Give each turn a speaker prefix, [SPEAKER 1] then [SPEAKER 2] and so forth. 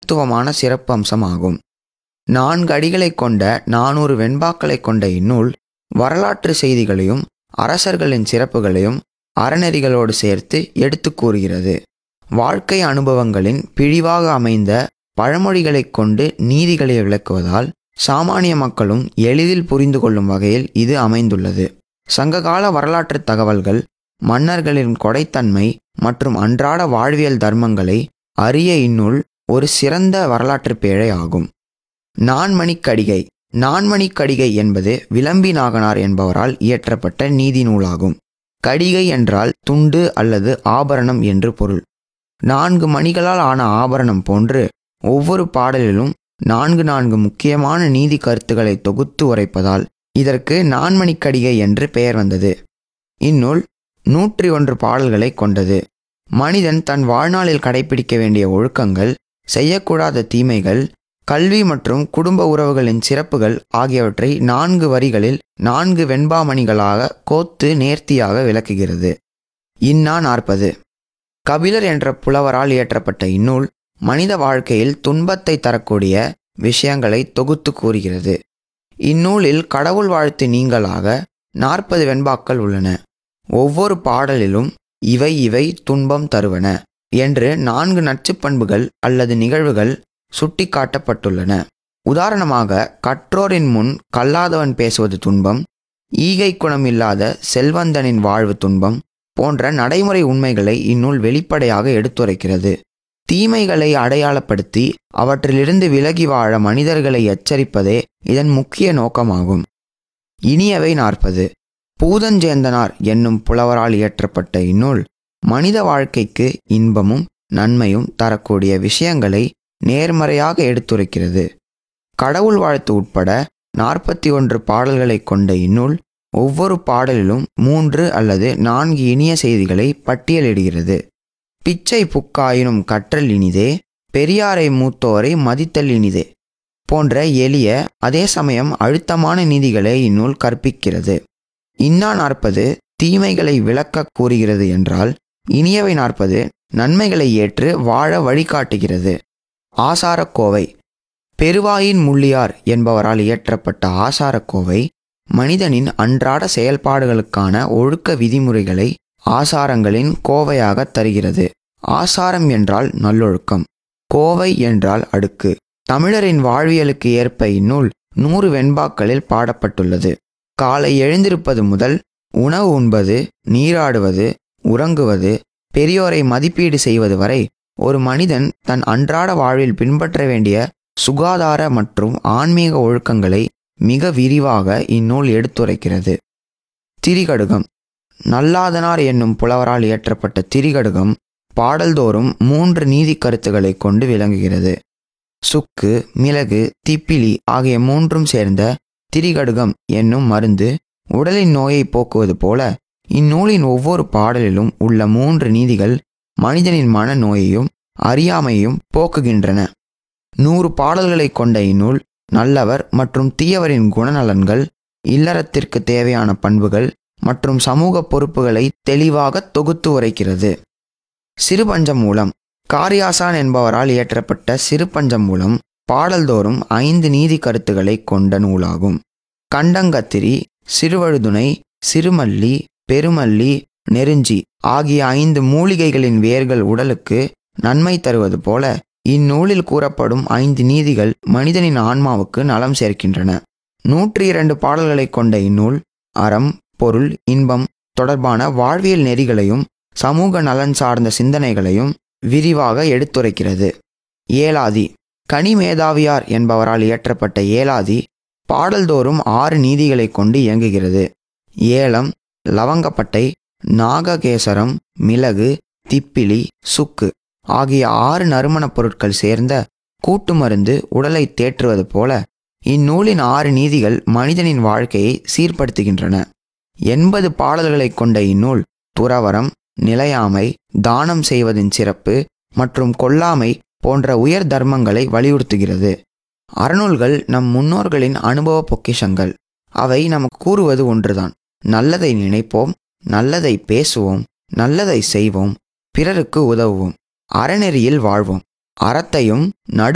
[SPEAKER 1] தனித்துவமான சிறப்பம்சமாகும் நான்கு அடிகளைக் கொண்ட நானூறு வெண்பாக்களைக் கொண்ட இந்நூல் வரலாற்று செய்திகளையும் அரசர்களின் சிறப்புகளையும் அறநெறிகளோடு சேர்த்து எடுத்து கூறுகிறது வாழ்க்கை அனுபவங்களின் பிழிவாக அமைந்த பழமொழிகளைக் கொண்டு நீதிகளை விளக்குவதால் சாமானிய மக்களும் எளிதில் புரிந்து கொள்ளும் வகையில் இது அமைந்துள்ளது சங்ககால வரலாற்று தகவல்கள் மன்னர்களின் கொடைத்தன்மை மற்றும் அன்றாட வாழ்வியல் தர்மங்களை அறிய இந்நூல் ஒரு சிறந்த வரலாற்று பேழை ஆகும் நான்மணிக்கடிகை நான்மணிக்கடிகை என்பது விளம்பி நாகனார் என்பவரால் இயற்றப்பட்ட நீதி நூலாகும் கடிகை என்றால் துண்டு அல்லது ஆபரணம் என்று பொருள் நான்கு மணிகளால் ஆன ஆபரணம் போன்று ஒவ்வொரு பாடலிலும் நான்கு நான்கு முக்கியமான நீதி கருத்துக்களை தொகுத்து உரைப்பதால் இதற்கு நான்மணிக்கடிகை என்று பெயர் வந்தது இந்நூல் நூற்றி ஒன்று பாடல்களை கொண்டது மனிதன் தன் வாழ்நாளில் கடைபிடிக்க வேண்டிய ஒழுக்கங்கள் செய்யக்கூடாத தீமைகள் கல்வி மற்றும் குடும்ப உறவுகளின் சிறப்புகள் ஆகியவற்றை நான்கு வரிகளில் நான்கு வெண்பாமணிகளாக கோத்து நேர்த்தியாக விளக்குகிறது இன்னா நாற்பது கபிலர் என்ற புலவரால் இயற்றப்பட்ட இந்நூல் மனித வாழ்க்கையில் துன்பத்தை தரக்கூடிய விஷயங்களை தொகுத்து கூறுகிறது இந்நூலில் கடவுள் வாழ்த்து நீங்களாக நாற்பது வெண்பாக்கள் உள்ளன ஒவ்வொரு பாடலிலும் இவை இவை துன்பம் தருவன என்று நான்கு நச்சுப்பண்புகள் அல்லது நிகழ்வுகள் சுட்டிக்காட்டப்பட்டுள்ளன உதாரணமாக கற்றோரின் முன் கல்லாதவன் பேசுவது துன்பம் ஈகை குணம் இல்லாத செல்வந்தனின் வாழ்வு துன்பம் போன்ற நடைமுறை உண்மைகளை இந்நூல் வெளிப்படையாக எடுத்துரைக்கிறது தீமைகளை அடையாளப்படுத்தி அவற்றிலிருந்து விலகி வாழ மனிதர்களை எச்சரிப்பதே இதன் முக்கிய நோக்கமாகும் இனியவை நாற்பது பூதஞ்சேந்தனார் என்னும் புலவரால் இயற்றப்பட்ட இந்நூல் மனித வாழ்க்கைக்கு இன்பமும் நன்மையும் தரக்கூடிய விஷயங்களை நேர்மறையாக எடுத்துரைக்கிறது கடவுள் வாழ்த்து உட்பட நாற்பத்தி ஒன்று பாடல்களைக் கொண்ட இந்நூல் ஒவ்வொரு பாடலிலும் மூன்று அல்லது நான்கு இனிய செய்திகளை பட்டியலிடுகிறது பிச்சை புக்காயினும் கற்றல் இனிதே பெரியாரை மூத்தோரை மதித்தல் இனிதே போன்ற எளிய அதே சமயம் அழுத்தமான நீதிகளை இந்நூல் கற்பிக்கிறது இன்னா நாற்பது தீமைகளை விளக்க கூறுகிறது என்றால் இனியவை நாற்பது நன்மைகளை ஏற்று வாழ வழிகாட்டுகிறது ஆசாரக்கோவை பெருவாயின் முள்ளியார் என்பவரால் இயற்றப்பட்ட ஆசாரக்கோவை மனிதனின் அன்றாட செயல்பாடுகளுக்கான ஒழுக்க விதிமுறைகளை ஆசாரங்களின் கோவையாக தருகிறது ஆசாரம் என்றால் நல்லொழுக்கம் கோவை என்றால் அடுக்கு தமிழரின் வாழ்வியலுக்கு ஏற்ப இந்நூல் நூறு வெண்பாக்களில் பாடப்பட்டுள்ளது காலை எழுந்திருப்பது முதல் உணவு உண்பது நீராடுவது உறங்குவது பெரியோரை மதிப்பீடு செய்வது வரை ஒரு மனிதன் தன் அன்றாட வாழ்வில் பின்பற்ற வேண்டிய சுகாதார மற்றும் ஆன்மீக ஒழுக்கங்களை மிக விரிவாக இந்நூல் எடுத்துரைக்கிறது திரிகடுகம் நல்லாதனார் என்னும் புலவரால் இயற்றப்பட்ட திரிகடுகம் பாடல்தோறும் மூன்று நீதி கருத்துக்களை கொண்டு விளங்குகிறது சுக்கு மிளகு திப்பிலி ஆகிய மூன்றும் சேர்ந்த திரிகடுகம் என்னும் மருந்து உடலின் நோயை போக்குவது போல இந்நூலின் ஒவ்வொரு பாடலிலும் உள்ள மூன்று நீதிகள் மனிதனின் மன நோயையும் அறியாமையும் போக்குகின்றன நூறு பாடல்களை கொண்ட இந்நூல் நல்லவர் மற்றும் தீயவரின் குணநலன்கள் இல்லறத்திற்கு தேவையான பண்புகள் மற்றும் சமூக பொறுப்புகளை தெளிவாக தொகுத்து உரைக்கிறது சிறுபஞ்சம் மூலம் காரியாசான் என்பவரால் இயற்றப்பட்ட சிறுபஞ்சம் மூலம் பாடல்தோறும் ஐந்து நீதி கருத்துக்களை கொண்ட நூலாகும் கண்டங்கத்திரி சிறுவழுதுணை சிறுமல்லி பெருமல்லி நெருஞ்சி ஆகிய ஐந்து மூலிகைகளின் வேர்கள் உடலுக்கு நன்மை தருவது போல இந்நூலில் கூறப்படும் ஐந்து நீதிகள் மனிதனின் ஆன்மாவுக்கு நலம் சேர்க்கின்றன நூற்றி இரண்டு பாடல்களை கொண்ட இந்நூல் அறம் பொருள் இன்பம் தொடர்பான வாழ்வியல் நெறிகளையும் சமூக நலன் சார்ந்த சிந்தனைகளையும் விரிவாக எடுத்துரைக்கிறது ஏலாதி கனிமேதாவியார் என்பவரால் இயற்றப்பட்ட ஏலாதி பாடல்தோறும் ஆறு நீதிகளை கொண்டு இயங்குகிறது ஏலம் லவங்கப்பட்டை நாககேசரம் மிளகு திப்பிலி சுக்கு ஆகிய ஆறு நறுமணப் பொருட்கள் சேர்ந்த கூட்டு மருந்து உடலை தேற்றுவது போல இந்நூலின் ஆறு நீதிகள் மனிதனின் வாழ்க்கையை சீர்படுத்துகின்றன எண்பது பாடல்களைக் கொண்ட இந்நூல் துறவரம் நிலையாமை தானம் செய்வதின் சிறப்பு மற்றும் கொல்லாமை போன்ற உயர் தர்மங்களை வலியுறுத்துகிறது அறநூல்கள் நம் முன்னோர்களின் அனுபவ பொக்கிஷங்கள் அவை நமக்கு கூறுவது ஒன்றுதான் நல்லதை நினைப்போம் நல்லதை பேசுவோம் நல்லதை செய்வோம் பிறருக்கு உதவுவோம் அறநெறியில் வாழ்வோம் அறத்தையும் நடு